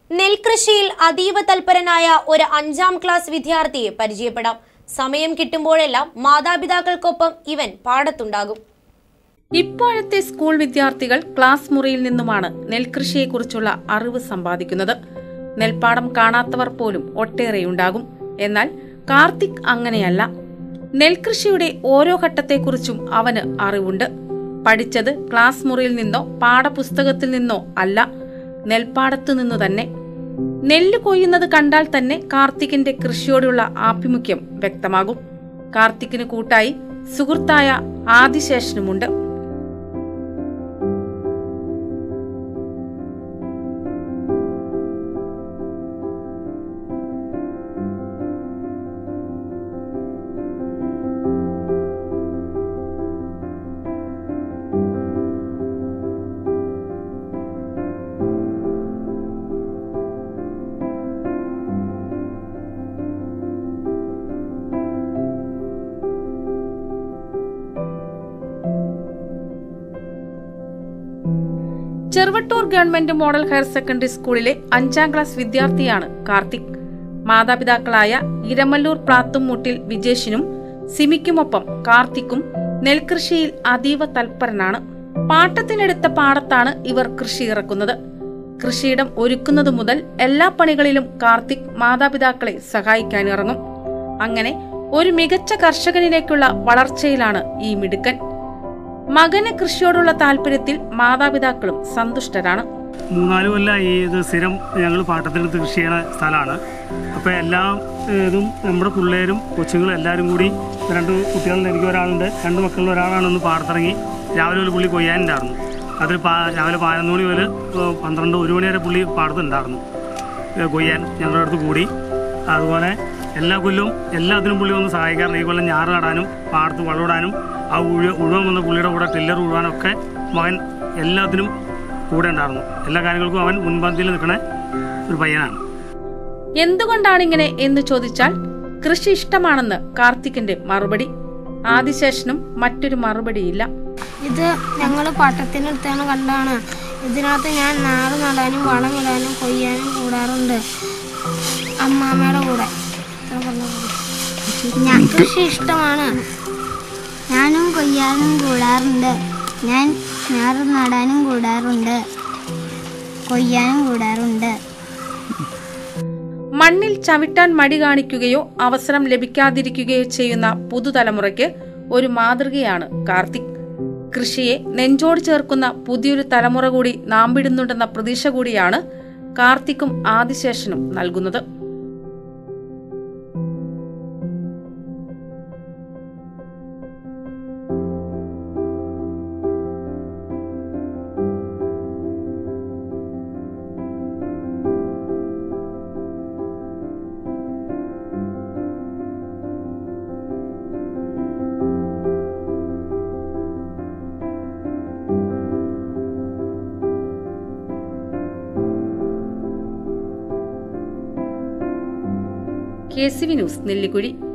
നെൽകൃഷിയിൽ അതീവ തൽപരനായ ഒരു അഞ്ചാം ക്ലാസ് വിദ്യാർത്ഥിയെ പരിചയപ്പെടാം സമയം കിട്ടുമ്പോഴെല്ലാം മാതാപിതാക്കൾക്കൊപ്പം ഇവൻ പാടത്തുണ്ടാകും ഇപ്പോഴത്തെ സ്കൂൾ വിദ്യാർത്ഥികൾ ക്ലാസ് മുറിയിൽ നിന്നുമാണ് നെൽകൃഷിയെക്കുറിച്ചുള്ള അറിവ് സമ്പാദിക്കുന്നത് നെൽപ്പാടം കാണാത്തവർ പോലും ഒട്ടേറെയുണ്ടാകും എന്നാൽ കാർത്തിക് അങ്ങനെയല്ല നെൽകൃഷിയുടെ ഓരോ ഘട്ടത്തെക്കുറിച്ചും അവന് അറിവുണ്ട് പഠിച്ചത് ക്ലാസ് മുറിയിൽ നിന്നോ പാഠപുസ്തകത്തിൽ നിന്നോ അല്ല നെൽപ്പാടത്തു നിന്നു തന്നെ നെല്ല് കൊയ്യുന്നത് കണ്ടാൽ തന്നെ കാർത്തികിന്റെ കൃഷിയോടുള്ള ആഭിമുഖ്യം വ്യക്തമാകും കാർത്തിക്കിന് കൂട്ടായി സുഹൃത്തായ ആദിശേഷനുമുണ്ട് Cheruvattoor government model higher secondary സ്കൂളിലെ അഞ്ചാം ക്ലാസ് വിദ്യാർത്ഥിയാണ് കാർത്തിക് മാതാപിതാക്കളായ ഇരമല്ലൂർ പ്രാത്തുംമുട്ടിൽ വിജേഷിനും സിമിക്കുമൊപ്പം കാർത്തിക്കും നെൽകൃഷിയിൽ അതീവ തൽപരനാണ് പാട്ടത്തിനെടുത്ത പാടത്താണ് ഇവർ കൃഷി ഇറക്കുന്നത് കൃഷിയിടം ഒരുക്കുന്നത് മുതൽ എല്ലാ പണികളിലും കാർത്തിക് മാതാപിതാക്കളെ സഹായിക്കാനിറങ്ങും അങ്ങനെ ഒരു മികച്ച കർഷകനിലേക്കുള്ള വളർച്ചയിലാണ് ഈ മിടുക്കൻ മകന് കൃഷിയോടുള്ള താല്പര്യത്തിൽ മാതാപിതാക്കളും സന്തുഷ്ടരാണ് മൂന്നാല് കൊല്ലം ഈ ഇത് സ്ഥിരം ഞങ്ങൾ പാട്ടത്തിനെടുത്ത് കൃഷി ചെയ്യണ സ്ഥലമാണ് അപ്പോൾ എല്ലാ ഇതും നമ്മുടെ പിള്ളേരും കൊച്ചുങ്ങളും എല്ലാവരും കൂടി രണ്ട് കുട്ടികളുടെ എനിക്ക് ഒരാളുണ്ട് രണ്ട് മക്കളിൽ ഒരാളാണെന്ന് പാടത്തിറങ്ങി രാവിലെ ഒരു പുള്ളി കൊയ്യാനുണ്ടായിരുന്നു അത് പാ രാവിലെ പതിനൊന്ന് മണി മുതൽ ഏഹ്, പന്ത്രണ്ട് ഒരു മണി വരെ പുള്ളി പാടത്തുണ്ടായിരുന്നു ഏഹ്, കൊയ്യാൻ ഞങ്ങളുടെ അടുത്ത് കൂടി അതുപോലെ എല്ലാ കൊല്ലവും എല്ലാത്തിനും പുള്ളി ഒന്ന് സഹായിക്കാറുണ്ട് ഈ കൊല്ലം ഞാറ് നടാനും പാടത്ത് വളമിടാനും ആ ഉഴ ഉഴുവൻ വന്ന പുള്ളിയുടെ കൂടെ ടില്ലർ ഉഴുവാനൊക്കെ മകൻ എല്ലാത്തിനും കൂടെ ഉണ്ടായിരുന്നു എല്ലാ കാര്യങ്ങൾക്കും അവൻ മുൻപന്തിയിൽ നിൽക്കണ ഒരു പയ്യനാണ് എന്തുകൊണ്ടാണ് ഇങ്ങനെ എന്ന് ചോദിച്ചാൽ കൃഷി ഇഷ്ടമാണെന്ന് കാർത്തിക്കിന്റെ മറുപടി ആദിശേഷനും മറ്റൊരു മറുപടിയില്ല ഇത് ഞങ്ങൾ പട്ടത്തിനെടുത്താണ് കണ്ടാണ് ഇതിനകത്ത് ഞാൻ നാറ് നടാനും വളമിടാനും കൊയ്യാനും കൂടാറുണ്ട് അമ്മാമ്മയുടെ കൂടെ ഇത്ര പറഞ്ഞാ മതി. ഞാൻ കൃഷി ഇഷ്ടമാണ് ഞാനും കൊയ്യാനും കൂടാറുണ്ട് ഞാൻ ഞാറ് നടാനും കൂടാറുണ്ട് കൊയ്യാനും കൂടാറുണ്ട് മണ്ണിൽ ചവിട്ടാൻ മടി കാണിക്കുകയോ അവസരം ലഭിക്കാതിരിക്കുകയോ ചെയ്യുന്ന പുതുതലമുറയ്ക്ക് ഒരു മാതൃകയാണ് കാർത്തിക് കൃഷിയെ നെഞ്ചോട് ചേർക്കുന്ന പുതിയൊരു തലമുറ കൂടി നാമ്പിടുന്നുണ്ടെന്ന പ്രതീക്ഷ കൂടിയാണ് കാർത്തിക്കും ആദിശേഷനും നൽകുന്നത് K C V news Nellikuzhi